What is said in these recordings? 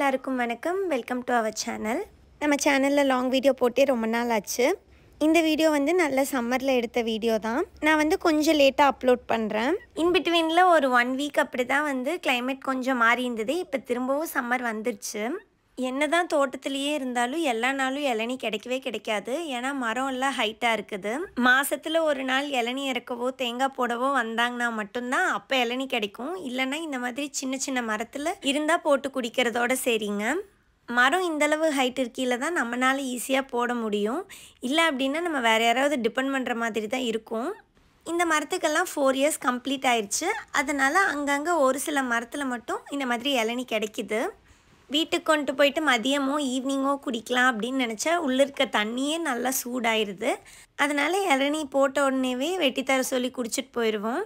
எல்லாருக்கும் வணக்கம் welcome to our channel நம்ம சேனலில் லாங் வீடியோ போட்டே ரொம்ப நாள் ஆச்சு இந்த வீடியோ வந்து நல்ல சம்மரில் எடுத்த வீடியோ தான் நான் வந்து கொஞ்சம் லேட்டாக அப்லோட் பண்ணுறேன் இன் பிட்வீனில் ஒரு ஒன் வீக் அப்படி தான் வந்து climate கொஞ்சம் மாறி இருந்தது இப்போ திரும்பவும் சம்மர் வந்துருச்சு என்னதான் தோட்டத்திலேயே இருந்தாலும் எல்லா நாளும் இளநி கிடைக்கவே கிடைக்காது ஏன்னா மரம் எல்லாம் ஹைட்டாக இருக்குது மாசத்துல ஒரு நாள் இளநி இறக்கவோ தேங்காய் போடவோ வந்தாங்கன்னா மட்டும்தான் அப்போ இளநி கிடைக்கும் இல்லைன்னா இந்த மாதிரி சின்ன சின்ன மரத்தில் இருந்தால் போட்டு குடிக்கிறதோட சரிங்க மரம் இந்தளவு ஹைட் இருக்கையில் தான் நம்மளால ஈஸியாக போட முடியும் இல்லை அப்படின்னா நம்ம வேறு யாராவது டிபெண்ட் பண்ணுற மாதிரி தான் இருக்கும் இந்த மரத்துக்கெல்லாம் ஃபோர் இயர்ஸ் கம்ப்ளீட் ஆயிடுச்சு அதனால் அங்கங்கே ஒரு சில மரத்தில் மட்டும் இந்த மாதிரி இளநி கிடைக்குது வீட்டுக்கு கொண்டு போயிட்டு மதியமோ ஈவினிங்கோ குடிக்கலாம் அப்படின்னு நினச்சா உள்ளே இருக்க தண்ணியே நல்லா சூடாயிருது அதனால் இளநீ போட்ட உடனேவே வெட்டி தர சொல்லி குடிச்சிட்டு போயிடுவோம்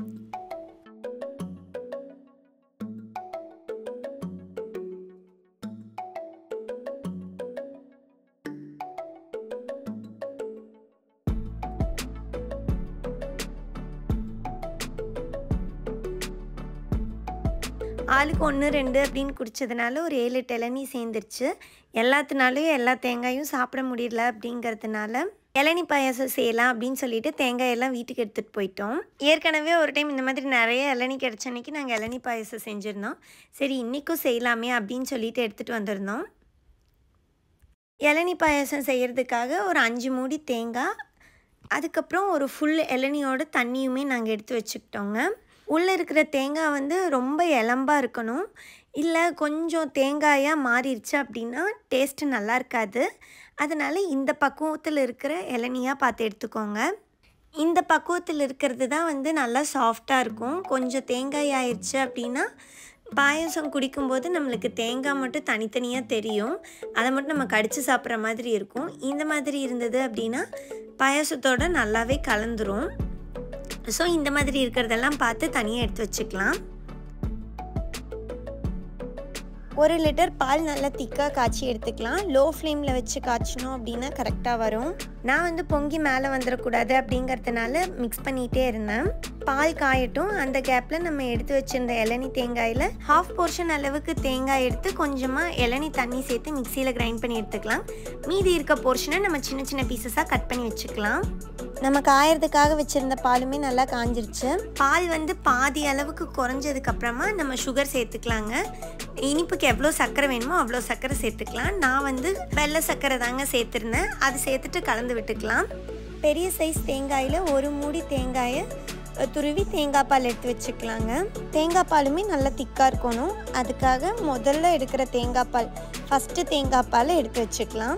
ஆளுக்கு ஒன்று ரெண்டு அப்படின்னு குடித்ததுனால ஒரு ஏழு எட்டு இளநீ சேர்ந்துருச்சு எல்லாத்துனாலையும் எல்லா தேங்காயும் சாப்பிட முடியல அப்படிங்கிறதுனால இளநீ பாயாசம் செய்யலாம் அப்படின்னு சொல்லிட்டு தேங்காயெல்லாம் வீட்டுக்கு எடுத்துகிட்டு போயிட்டோம் ஏற்கனவே ஒரு டைம் இந்த மாதிரி நிறைய இளநீ கிடச்ச அன்னைக்கு நாங்கள் இளநீ பாயாசம் செஞ்சுருந்தோம் சரி இன்றைக்கும் செய்யலாமே அப்படின்னு சொல்லிட்டு எடுத்துகிட்டு வந்திருந்தோம் இளநீ பாயாசம் செய்கிறதுக்காக ஒரு அஞ்சு மூடி தேங்காய் அதுக்கப்புறம் ஒரு ஃபுல் இளநியோட தண்ணியுமே நாங்கள் எடுத்து வச்சுக்கிட்டோங்க உள்ளே இருக்கிற தேங்காய் வந்து ரொம்ப இளம்பாக இருக்கணும் இல்லை கொஞ்சம் தேங்காயாக மாறிடுச்சு அப்படின்னா டேஸ்ட்டு நல்லா இருக்காது அதனால் இந்த பக்குவத்தில் இருக்கிற இளநியாக பார்த்து எடுத்துக்கோங்க இந்த பக்குவத்தில் இருக்கிறது தான் வந்து நல்லா சாஃப்டாக இருக்கும் கொஞ்சம் தேங்காய் ஆயிடுச்சு அப்படின்னா பாயசம் குடிக்கும்போது நம்மளுக்கு தேங்காய் மட்டும் தனித்தனியாக தெரியும் அதை மட்டும் நம்ம கடித்து சாப்பிட்ற மாதிரி இருக்கும் இந்த மாதிரி இருந்தது அப்படின்னா பாயாசத்தோட நல்லாவே கலந்துரும் ஸோ இந்த மாதிரி இருக்கிறதெல்லாம் பார்த்து தனியாக எடுத்து வச்சுக்கலாம் ஒரு லிட்டர் பால் நல்லா திக்காக காய்ச்சி எடுத்துக்கலாம் லோ ஃப்ளேமில் வச்சு காய்ச்சணும் அப்படின்னா கரெக்டாக வரும் நான் வந்து பொங்கி மேலே வந்துடக்கூடாது அப்படிங்கிறதுனால மிக்ஸ் பண்ணிகிட்டே இருந்தேன் பால் காயட்டும் அந்த கேப்பில் நம்ம எடுத்து வச்சுருந்த இளநி தேங்காயில் ஹாஃப் போர்ஷன் அளவுக்கு தேங்காய் எடுத்து கொஞ்சமாக இளநி தண்ணி சேர்த்து மிக்சியில் கிரைண்ட் பண்ணி எடுத்துக்கலாம் மீதி இருக்க போர்ஷனை நம்ம சின்ன சின்ன பீசஸாக கட் பண்ணி வச்சுக்கலாம் நம்ம காயறதுக்காக வச்சுருந்த பாலுமே நல்லா காஞ்சிருச்சு பால் வந்து பாதி அளவுக்கு குறைஞ்சதுக்கு அப்புறமா நம்ம சுகர் சேர்த்துக்கலாங்க இனிப்புக்கு எவ்வளோ சர்க்கரை வேணுமோ அவ்வளோ சர்க்கரை சேர்த்துக்கலாம் நான் வந்து வெள்ளை சர்க்கரை தாங்க சேர்த்துருந்தேன் அது சேர்த்துட்டு கலந்து விட்டுக்கலாம் பெரிய சைஸ் தேங்காயில் ஒரு மூடி தேங்காயை துருவி தேங்காய் பால் எடுத்து வச்சுக்கலாங்க தேங்காய் பாலுமே நல்லா திக்காக இருக்கணும் அதுக்காக முதல்ல எடுக்கிற தேங்காய் பால் ஃபஸ்ட்டு தேங்காய் பாலை எடுத்து வச்சுக்கலாம்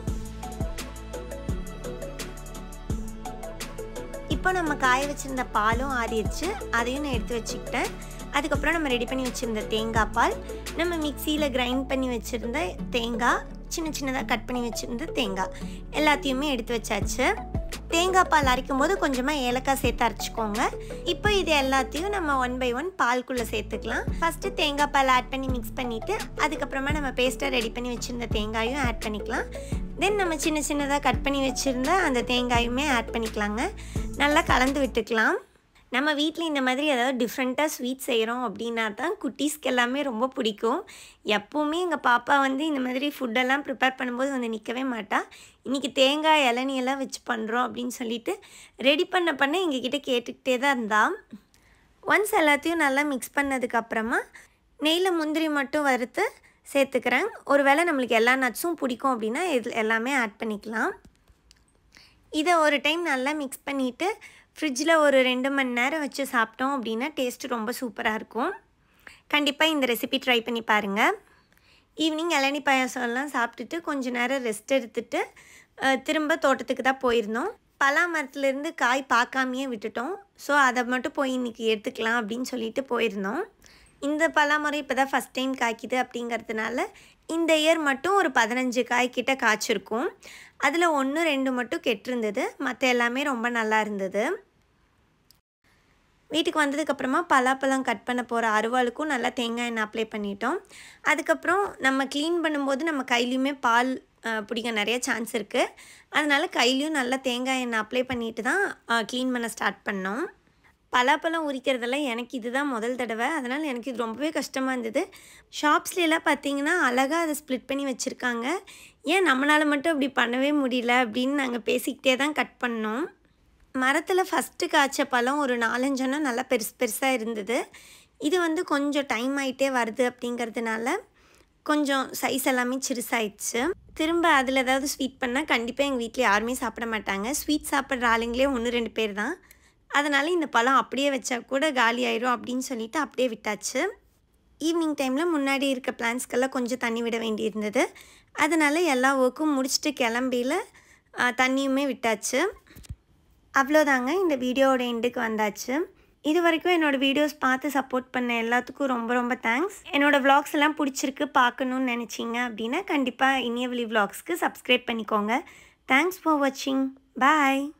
இப்போ நம்ம காய வச்சுருந்த பாலும் ஆறிடுச்சு அதையும் நான் எடுத்து வச்சுக்கிட்டேன் அதுக்கப்புறம் நம்ம ரெடி பண்ணி வச்சுருந்த தேங்காய் பால் நம்ம மிக்சியில் கிரைண்ட் பண்ணி வச்சுருந்த தேங்காய் சின்ன சின்னதாக கட் பண்ணி வச்சுருந்த தேங்காய் எல்லாத்தையுமே எடுத்து வச்சாச்சு தேங்காய் பால் அரைக்கும் போது கொஞ்சமாக ஏலக்காய் சேர்த்து அரைச்சிக்கோங்க இப்போ இது எல்லாத்தையும் நம்ம ஒன் பை ஒன் பால்குள்ளே சேர்த்துக்கலாம் ஃபஸ்ட்டு தேங்காய் பால் ஆட் பண்ணி மிக்ஸ் பண்ணிவிட்டு அதுக்கப்புறமா நம்ம பேஸ்ட்டாக ரெடி பண்ணி வச்சுருந்த தேங்காயும் ஆட் பண்ணிக்கலாம் தென் நம்ம சின்ன சின்னதாக கட் பண்ணி வச்சுருந்த அந்த தேங்காயுமே ஆட் பண்ணிக்கலாங்க நல்லா கலந்து விட்டுக்கலாம் நம்ம வீட்டில் இந்த மாதிரி ஏதாவது டிஃப்ரெண்ட்டாக ஸ்வீட் செய்கிறோம் அப்படின்னா தான் குட்டீஸ்க்கு எல்லாமே ரொம்ப பிடிக்கும் எப்போவுமே எங்கள் பாப்பா வந்து இந்த மாதிரி ஃபுட்டெல்லாம் ப்ரிப்பேர் பண்ணும்போது வந்து நிற்கவே மாட்டா இன்றைக்கி தேங்காய் இளநீ எல்லாம் வச்சு பண்ணுறோம் அப்படின்னு சொல்லிட்டு ரெடி பண்ண பண்ண எங்ககிட்ட கேட்டுக்கிட்டே தான் இருந்தா ஒன்ஸ் எல்லாத்தையும் நல்லா மிக்ஸ் பண்ணதுக்கப்புறமா நெய்யில் முந்திரி மட்டும் வறுத்து சேர்த்துக்கிறேன் ஒருவேளை நம்மளுக்கு எல்லா நட்ஸும் பிடிக்கும் அப்படின்னா இது எல்லாமே ஆட் பண்ணிக்கலாம் இதை ஒரு டைம் நல்லா மிக்ஸ் பண்ணிவிட்டு ஃப்ரிட்ஜில் ஒரு ரெண்டு மணி நேரம் வச்சு சாப்பிட்டோம் அப்படின்னா டேஸ்ட்டு ரொம்ப சூப்பராக இருக்கும் கண்டிப்பாக இந்த ரெசிபி ட்ரை பண்ணி பாருங்கள் ஈவினிங் இளநி பாயாசம்லாம் சாப்பிட்டுட்டு கொஞ்ச நேரம் ரெஸ்ட் எடுத்துட்டு திரும்ப தோட்டத்துக்கு தான் போயிருந்தோம் பலா மரத்துலேருந்து காய் பார்க்காமையே விட்டுட்டோம் ஸோ அதை மட்டும் போய் இன்றைக்கி எடுத்துக்கலாம் அப்படின்னு சொல்லிட்டு போயிருந்தோம் இந்த பலாமரம் இப்போ தான் ஃபஸ்ட் டைம் காய்க்குது அப்படிங்கிறதுனால இந்த இயர் மட்டும் ஒரு பதினஞ்சு காய் கிட்ட காய்ச்சிருக்கும் அதில் ஒன்று ரெண்டு மட்டும் கெட்டிருந்தது மற்ற எல்லாமே ரொம்ப நல்லா இருந்தது வீட்டுக்கு வந்ததுக்கப்புறமா பலாப்பழம் கட் பண்ண போகிற அருவாளுக்கும் நல்லா தேங்காய் எண்ணெய் அப்ளை பண்ணிட்டோம் அதுக்கப்புறம் நம்ம க்ளீன் பண்ணும்போது நம்ம கையிலையுமே பால் பிடிக்க நிறைய சான்ஸ் இருக்குது அதனால் கையிலையும் நல்லா தேங்காய் எண்ணெய் அப்ளை பண்ணிட்டு தான் க்ளீன் பண்ண ஸ்டார்ட் பண்ணோம் பலாப்பழம் உரிக்கிறதெல்லாம் எனக்கு இதுதான் முதல் தடவை அதனால் எனக்கு இது ரொம்பவே கஷ்டமாக இருந்தது ஷாப்ஸ்லாம் பார்த்தீங்கன்னா அழகாக அதை ஸ்ப்ளிட் பண்ணி வச்சுருக்காங்க ஏன் நம்மளால் மட்டும் அப்படி பண்ணவே முடியல அப்படின்னு நாங்கள் பேசிக்கிட்டே தான் கட் பண்ணோம் மரத்தில் ஃபஸ்ட்டு காய்ச்ச பழம் ஒரு நாலஞ்சனா நல்லா பெருசு பெருசாக இருந்தது இது வந்து கொஞ்சம் டைம் ஆகிட்டே வருது அப்படிங்கிறதுனால கொஞ்சம் சைஸ் எல்லாமே சிறுசாயிடுச்சு திரும்ப அதில் ஏதாவது ஸ்வீட் பண்ணால் கண்டிப்பாக எங்கள் வீட்டில் யாருமே சாப்பிட மாட்டாங்க ஸ்வீட் சாப்பிட்ற ஆளுங்களே ஒன்று ரெண்டு பேர் தான் அதனால் இந்த பழம் அப்படியே வச்சா கூட காலி ஆயிரும் அப்படின்னு சொல்லிட்டு அப்படியே விட்டாச்சு ஈவினிங் டைமில் முன்னாடி இருக்க பிளான்ஸ்க்கெல்லாம் கொஞ்சம் தண்ணி விட வேண்டியிருந்தது அதனால் எல்லா ஒர்க்கும் முடிச்சுட்டு கிளம்பியில் தண்ணியுமே விட்டாச்சு அவ்வளோதாங்க இந்த வீடியோவோட எண்டுக்கு வந்தாச்சு இது வரைக்கும் என்னோடய வீடியோஸ் பார்த்து சப்போர்ட் பண்ண எல்லாத்துக்கும் ரொம்ப ரொம்ப தேங்க்ஸ் என்னோடய vlogs எல்லாம் பிடிச்சிருக்கு பார்க்கணுன்னு நினச்சிங்க அப்படின்னா கண்டிப்பாக இனியவழி vlogsக்கு சப்ஸ்கிரைப் பண்ணிக்கோங்க தேங்க்ஸ் ஃபார் வாட்சிங் பாய்